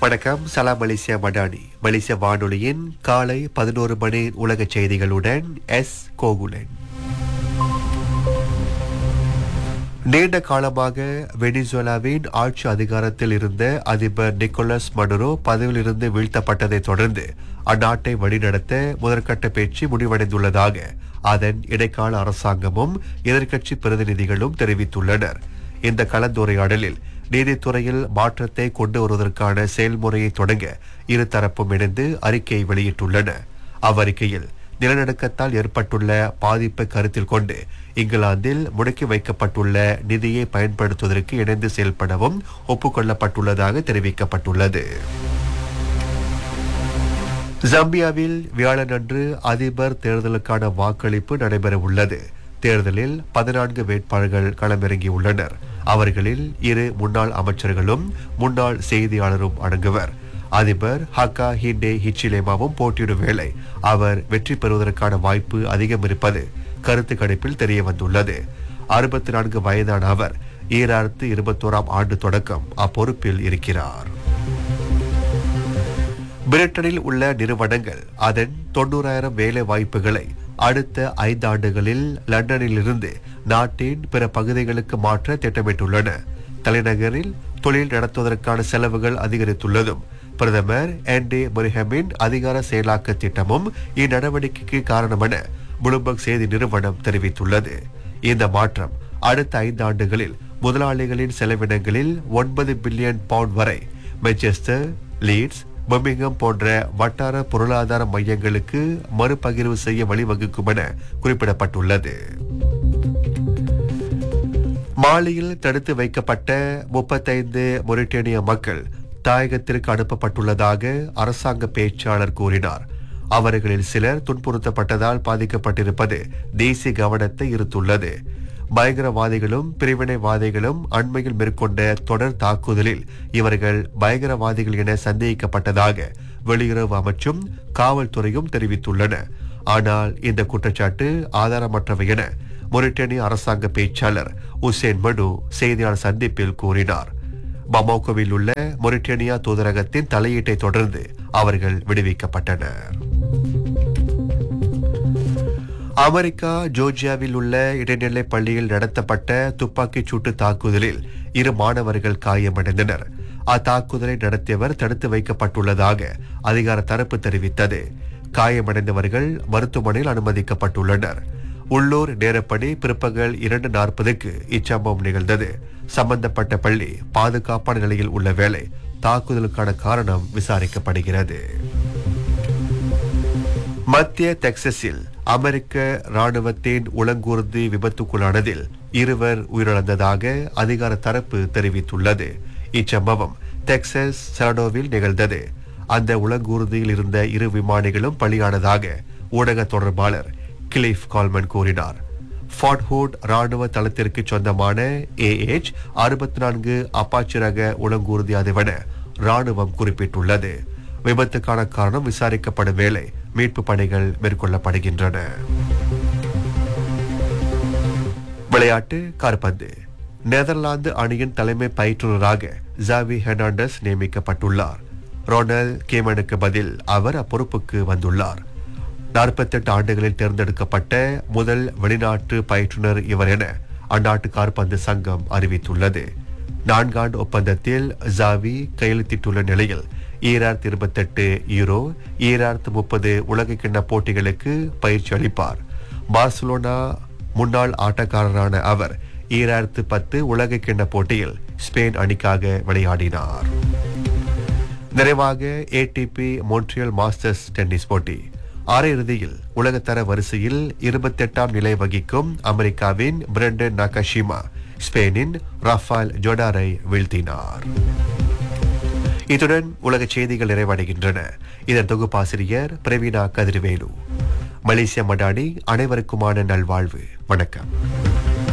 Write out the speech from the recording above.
வணக்கம் சலாம் மலேசியா மடானி மலேசிய வானொலியின் காலை பதினோரு மணி உலக செய்திகளுடன் எஸ் கோகுலன் நீண்ட காலமாக வெனிசுவேலாவின் ஆட்சி அதிகாரத்தில் இருந்த அதிபர் நிக்கோலஸ் மடுரோ பதவியிலிருந்து வீழ்த்தப்பட்டதைத் தொடர்ந்து அந்நாட்டை வழிநடத்த முதற்கட்ட பேச்சு முடிவடைந்துள்ளதாக அதன் இடைக்கால அரசாங்கமும் எதிர்க்கட்சி பிரதிநிதிகளும் தெரிவித்துள்ளனர் இந்த கலந்துரையாடலில் நீதித்துறையில் மாற்றத்தை கொண்டு வருவதற்கான செயல்முறையை தொடங்க இருதரப்பும் இணைந்து அறிக்கை வெளியிட்டுள்ளன அவ்வறிக்கையில் நிலநடுக்கத்தால் ஏற்பட்டுள்ள பாதிப்பை கருத்தில் கொண்டு இங்கிலாந்தில் முடக்கி வைக்கப்பட்டுள்ள நிதியை பயன்படுத்துவதற்கு இணைந்து செயல்படவும் ஒப்புக்கொள்ளப்பட்டுள்ளதாக தெரிவிக்கப்பட்டுள்ளது ஜம்பியாவில் வியாழனன்று அதிபர் தேர்தலுக்கான வாக்களிப்பு நடைபெற உள்ளது தேர்தலில் பதினான்கு வேட்பாளர்கள் களமிறங்கியுள்ளனர் அவர்களில் இரு முன்னாள் அமைச்சர்களும் முன்னாள் செய்தியாளரும் அடங்குவர் அதிபர் ஹக்கா ஹிண்டே ஹிச்சிலேமாவும் போட்டியிடும் வேளை அவர் வெற்றி பெறுவதற்கான வாய்ப்பு அதிகம் இருப்பது கருத்து கணிப்பில் தெரிய வந்துள்ளது அறுபத்தி நான்கு வயதான அவர் ஈராயிரத்து இருபத்தோராம் ஆண்டு தொடக்கம் அப்பொறுப்பில் இருக்கிறார் பிரிட்டனில் உள்ள நிறுவனங்கள் அதன் தொண்ணூறாயிரம் வேலை வாய்ப்புகளை அடுத்த ஐந்தாண்டுகளில் லண்டனில் இருந்து நாட்டின் பிற பகுதிகளுக்கு மாற்ற திட்டமிட்டுள்ளன தலைநகரில் தொழில் நடத்துவதற்கான செலவுகள் அதிகரித்துள்ளதும் பிரதமர் ஆண்டி முரிஹமின் அதிகார செயலாக்க திட்டமும் இந்நடவடிக்கைக்கு காரணம் என புளும்பர்க் செய்தி நிறுவனம் தெரிவித்துள்ளது இந்த மாற்றம் அடுத்த ஐந்து ஆண்டுகளில் முதலாளிகளின் செலவினங்களில் ஒன்பது பில்லியன் பவுண்ட் வரை மெச்செஸ்டர் லீட்ஸ் பர்மிங்ஹாம் போன்ற வட்டார பொருளாதார மையங்களுக்கு மறுபகிர்வு செய்ய வழிவகுக்கும் என குறிப்பிடப்பட்டுள்ளது மாலியில் தடுத்து வைக்கப்பட்ட முப்பத்தைந்து மொரிட்டேனிய மக்கள் தாயகத்திற்கு அனுப்பப்பட்டுள்ளதாக அரசாங்க பேச்சாளர் கூறினார் அவர்களில் சிலர் துன்புறுத்தப்பட்டதால் பாதிக்கப்பட்டிருப்பது தேசிய கவனத்தை ஈர்த்துள்ளது பயங்கரவாதிகளும் பிரிவினைவாதிகளும் அண்மையில் மேற்கொண்ட தொடர் தாக்குதலில் இவர்கள் பயங்கரவாதிகள் என சந்தேகிக்கப்பட்டதாக வெளியுறவு அமைச்சும் காவல்துறையும் தெரிவித்துள்ளன ஆனால் இந்த குற்றச்சாட்டு ஆதாரமற்றவை என மொரிட்டேனிய அரசாங்க பேச்சாளர் உசேன் மடு செய்தியாளர் சந்திப்பில் கூறினார் பமோகோவில் உள்ள மொரிட்டேனியா தூதரகத்தின் தலையீட்டை தொடர்ந்து அவர்கள் விடுவிக்கப்பட்டனர் அமெரிக்கா ஜோர்ஜியாவில் உள்ள இடைநிலை பள்ளியில் நடத்தப்பட்ட துப்பாக்கிச் சூட்டு தாக்குதலில் இரு மாணவர்கள் காயமடைந்தனர் அத்தாக்குதலை நடத்தியவர் தடுத்து வைக்கப்பட்டுள்ளதாக அதிகார தரப்பு தெரிவித்தது காயமடைந்தவர்கள் மருத்துவமனையில் அனுமதிக்கப்பட்டுள்ளனர் உள்ளூர் நேரப்படி பிற்பகல் இரண்டு நாற்பதுக்கு இச்சம்பவம் நிகழ்ந்தது சம்பந்தப்பட்ட பள்ளி பாதுகாப்பான நிலையில் உள்ள வேளை தாக்குதலுக்கான காரணம் விசாரிக்கப்படுகிறது மத்திய டெக்சஸில் அமெரிக்க ராணுவத்தின் உளங்கூர்தி விபத்துக்குள்ளானதில் இருவர் உயிரிழந்ததாக அதிகார தரப்பு தெரிவித்துள்ளது இச்சம்பவம் டெக்சஸ் சரடோவில் நிகழ்ந்தது அந்த உளங்கூர்தியில் இருந்த இரு விமானிகளும் பலியானதாக ஊடக தொடர்பாளர் கிளிஃப் கால்மன் கூறினார் ஃபாட்ஹூட் ராணுவ தளத்திற்கு சொந்தமான ஏஎச் அறுபத்தி நான்கு அப்பாச்சி ரக உளங்கூர்தி அதுவென ராணுவம் குறிப்பிட்டுள்ளது விபத்துக்கான காரணம் விசாரிக்கப்படும் வேளை மீட்பு பணிகள் மேற்கொள்ளப்படுகின்றன விளையாட்டு கார்பந்து நெதர்லாந்து அணியின் தலைமை பயிற்றுநராக ஜாவி ஹெர்னாண்டஸ் நியமிக்கப்பட்டுள்ளார் ரொனல் கேமனுக்கு பதில் அவர் அப்பொறுப்புக்கு வந்துள்ளார் நாற்பத்தெட்டு ஆண்டுகளில் தேர்ந்தெடுக்கப்பட்ட முதல் வெளிநாட்டு பயிற்றுனர் இவர் என அந்நாட்டு கார்பந்து சங்கம் அறிவித்துள்ளது நான்காண்டு ஒப்பந்தத்தில் ஜாவி கையெழுத்திட்டுள்ள நிலையில் ஈராயிரத்தி இருபத்தெட்டு யூரோ ஈராயிரத்து முப்பது உலகக்கிண்ண போட்டிகளுக்கு பயிற்சி அளிப்பார் பார்சலோனா முன்னாள் ஆட்டக்காரரான அவர் ஈராயிரத்து பத்து உலகக்கிண்ண போட்டியில் ஸ்பெயின் அணிக்காக விளையாடினார் நிறைவாக ஏடிபி மோன்ட்ரியல் மாஸ்டர்ஸ் டென்னிஸ் போட்டி அரையிறுதியில் உலகத்தர வரிசையில் இருபத்தெட்டாம் நிலை வகிக்கும் அமெரிக்காவின் பிரண்டன் நகஷிமா ஸ்பெயினின் ரஃபால் ஜோடாரை வீழ்த்தினார் இத்துடன் உலக செய்திகள் நிறைவடைகின்றன இதன் தொகுப்பாசிரியர் பிரவீனா கதிர்வேலு மலேசிய மடானி அனைவருக்குமான நல்வாழ்வு வணக்கம்